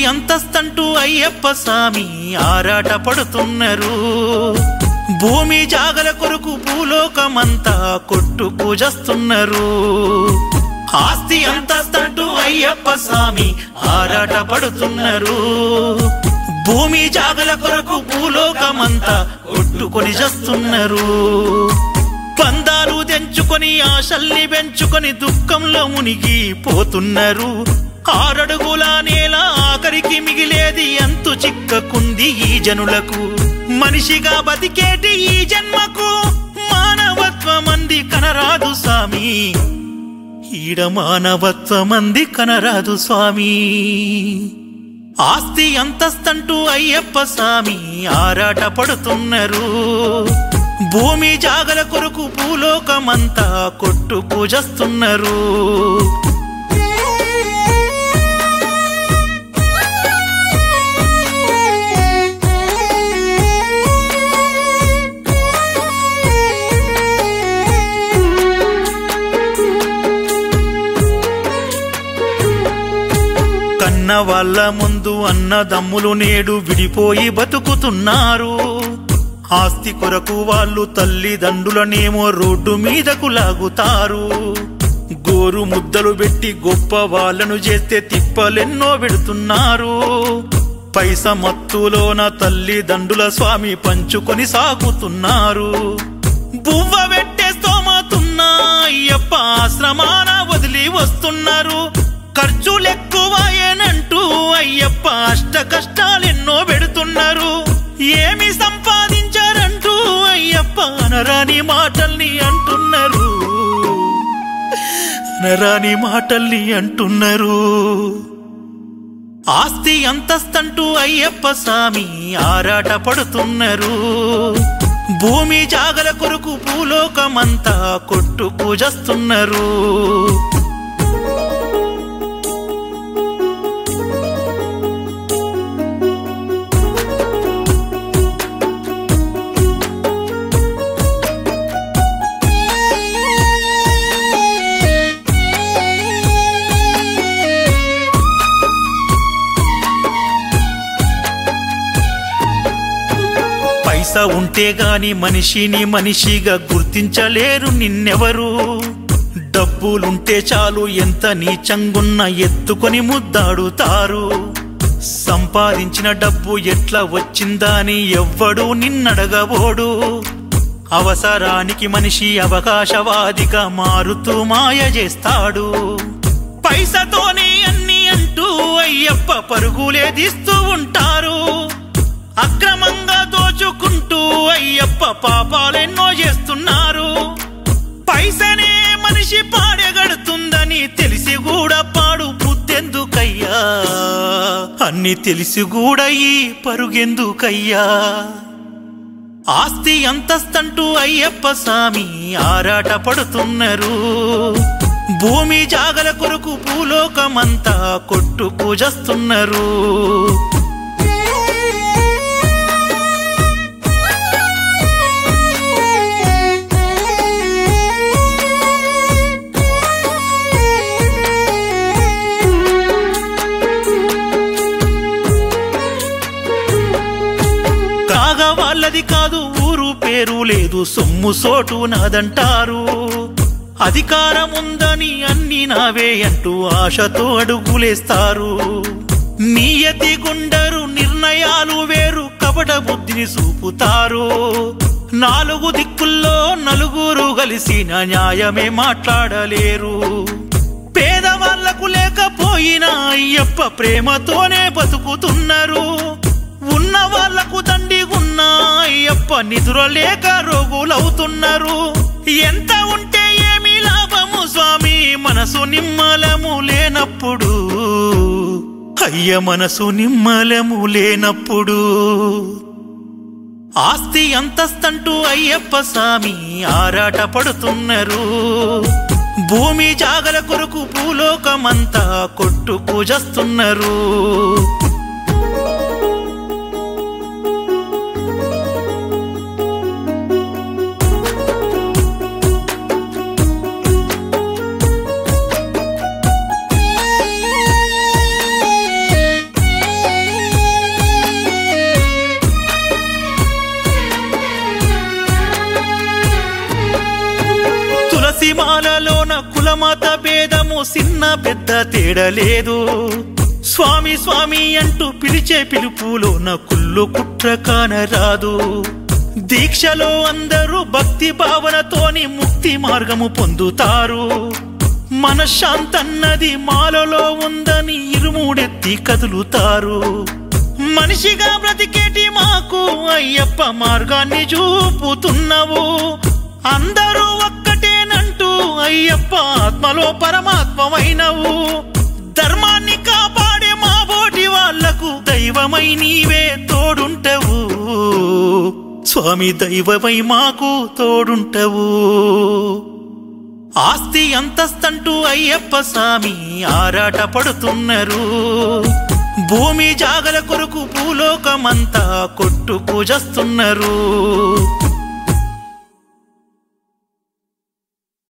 అంతస్తంటూ అయ్యప్ప స్వామి ఆరాట పడుతున్నారు భూమి జాగల కొరకు భూలోకమంతా కొట్టు పూజస్తున్నారు ఆస్తి అంతస్తంటూ అయ్యప్ప స్వామి ఆరాట పడుతున్నారు భూమి జాగల కొరకు భూలోకమంతా కొట్టుకొని చేస్తున్నారు పందాలు తెంచుకొని ఆశల్ని పెంచుకొని దుఃఖంలో మునిగి పోతున్నారు ఆరడుగుల నేల ఆఖరికి మిగిలేది ఎంతు చిక్కకుంది ఈ జనులకు మనిషిగా బతికేటి ఈ జన్మకు మానవత్వమంది కనరాదు స్వామి ఈడ మానవత్వమంది కనరాదు స్వామి ఆస్తి అంతస్తంటూ అయ్యప్ప స్వామి ఆరాట పడుతున్నారు భూమి జాగల కొరకు భూలోకమంతా కొట్టు పూజస్తున్నారు కన్న వాళ్ళ ముందు అన్నదమ్ములు నేడు విడిపోయి బతుకుతున్నారు ఆస్తి కొరకు వాళ్ళు తల్లిదండ్రులనేమో రోడ్డు మీదకు లాగుతారు గోరు ముద్దలు పెట్టి గొప్ప వాళ్ళను చేస్తే తిప్పలెన్నో పెడుతున్నారు పైస మత్తులోన తల్లిదండ్రుల స్వామి పంచుకొని సాగుతున్నారు బువ్వ పెట్టే స్తోమతున్నా అయ్యప్ప ఆశ్రమాన వదిలి వస్తున్నారు ఖర్చులెక్కువాయేనంటూ అయ్యప్ప అష్ట కష్టాలెన్నో పెడుతున్నారు ఏమి సంపాదించారంటూ అయ్యప్ప అనరాని మాటల్ని అంటున్నారు అనరాని మాటల్ని అంటున్నారు ఆస్తి అంతస్తంటూ అయ్యప్ప స్వామి ఆరాట పడుతున్నారు భూమి జాగల కొరకు భూలోకమంతా కొట్టు పూజస్తున్నారు పైసా ఉంటే గాని మనిషిని మనిషిగా గుర్తించలేరు నిన్నెవరు డబ్బులుంటే చాలు ఎంత నీచంగున్న ఎత్తుకొని ముద్దాడుతారు సంపాదించిన డబ్బు ఎట్లా వచ్చిందా అని ఎవ్వడు నిన్నడగబోడు అవసరానికి మనిషి అవకాశవాదిగా మారుతూ మాయ చేస్తాడు పైసతోనే అన్ని అంటూ అయ్యప్ప పరుగులే తీస్తూ ఉంటారు అక్రమంగా దోచుకుంటూ అయ్యప్ప పాపాలెన్నో చేస్తున్నారు పైసనే మనిషి పాడెగడుతుందని తెలిసి కూడా పాడు బుద్ధెందుకయ్యా అన్ని తెలిసి కూడా ఈ పరుగెందుకయ్యా ఆస్తి అంతస్తంటూ అయ్యప్ప స్వామి ఆరాట పడుతున్నారు భూమి జాగల కొరకు భూలోకమంతా కొట్టు పూజస్తున్నారు కాగా వాళ్ళది కాదు ఊరు పేరు లేదు సొమ్ము సోటు నాదంటారు అధికారం ఉందని అన్ని నావే అంటూ ఆశతో అడుగులేస్తారు నియతి గుండరు నిర్ణయాలు వేరు కపట బుద్ధిని చూపుతారు నాలుగు దిక్కుల్లో నలుగురు కలిసిన న్యాయమే మాట్లాడలేరు పేదవాళ్లకు లేకపోయినా అయ్యప్ప ప్రేమతోనే బతుకుతున్నారు ఉన్న వాళ్లకు దండిగున్నా అయ్యప్ప నిధుల లేక రోగులవుతున్నారు ఎంత ఉంటే ఏమి లాభము స్వామి మనసు నిమ్మలము లేనప్పుడు అయ్య మనసు నిమ్మలము లేనప్పుడు ఆస్తి అంతస్తంటూ అయ్యప్ప స్వామి ఆరాట పడుతున్నారు భూమి జాగల కొరకు భూలోకమంతా కొట్టు పూజస్తున్నారు తులసిమాలలోన కులమత భేదము చిన్న పెద్ద తేడలేదు స్వామి స్వామి అంటూ పిలిచే పిలుపులోన కుళ్ళు కుట్ర కానరాదు దీక్షలో అందరూ భక్తి భావనతోని ముక్తి మార్గము పొందుతారు మనశ్శాంతన్నది మాలలో ఉందని ఇరుముడెత్తి కదులుతారు మనిషిగా బ్రతికేటి మాకు అయ్యప్ప మార్గాన్ని చూపుతున్నావు అందరూ ఒక్కటేనంటూ అయ్యప్ప ఆత్మలో పరమాత్మమైనవు ధర్మాన్ని కాపాడే మా బోటి వాళ్లకు దైవమై నీవే తోడుంటవు స్వామి దైవమై మాకు తోడుంటవు ఆస్తి అంతస్తంటూ అయ్యప్ప స్వామి ఆరాట పడుతున్నారు భూమి జాగల కొరకు భూలోకమంతా కొట్టు పూజస్తున్నారు